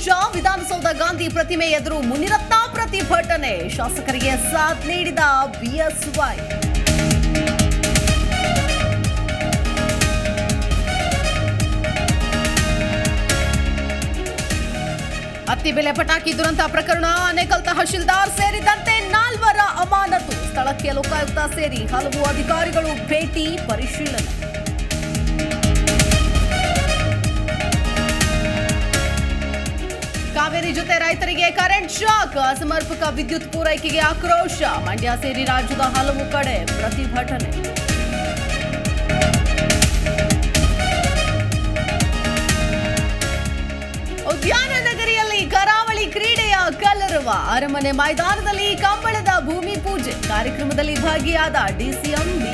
ಆಕ್ರೋಶ ವಿಧಾನಸೌಧ ಗಾಂಧಿ ಪ್ರತಿಮೆ ಎದುರು ಮುನಿರತ್ನ ಪ್ರತಿಭಟನೆ ಶಾಸಕರಿಗೆ ಸಾಥ್ ನೀಡಿದ ಬಿಎಸ್ವೈ ಹತ್ತಿ ಬೆಲೆ ಪಟಾಕಿ ದುರಂತ ಪ್ರಕರಣ ಅನೇಕಲ್ ತಹಶೀಲ್ದಾರ್ ಸೇರಿದಂತೆ ನಾಲ್ವರ ಅಮಾನತು ಸ್ಥಳಕ್ಕೆ ಲೋಕಾಯುಕ್ತ ಸೇರಿ ಹಲವು ಅಧಿಕಾರಿಗಳು ಭೇಟಿ ಪರಿಶೀಲನೆ ಕಾವೇರಿ ಜೊತೆ ರೈತರಿಗೆ ಕರೆಂಟ್ ಶಾಕ್ ಅಸಮರ್ಪಕ ವಿದ್ಯುತ್ ಪೂರೈಕೆಗೆ ಆಕ್ರೋಶ ಮಂಡ್ಯ ಸೇರಿ ರಾಜ್ಯದ ಹಲವು ಕಡೆ ಪ್ರತಿಭಟನೆ ಉದ್ಯಾನ ನಗರಿಯಲ್ಲಿ ಕರಾವಳಿ ಕ್ರೀಡೆಯ ಕಲರವ ಅರಮನೆ ಮೈದಾನದಲ್ಲಿ ಕಂಬಳದ ಭೂಮಿ ಪೂಜೆ ಕಾರ್ಯಕ್ರಮದಲ್ಲಿ ಭಾಗಿಯಾದ ಡಿಸಿಎಂ ಡಿ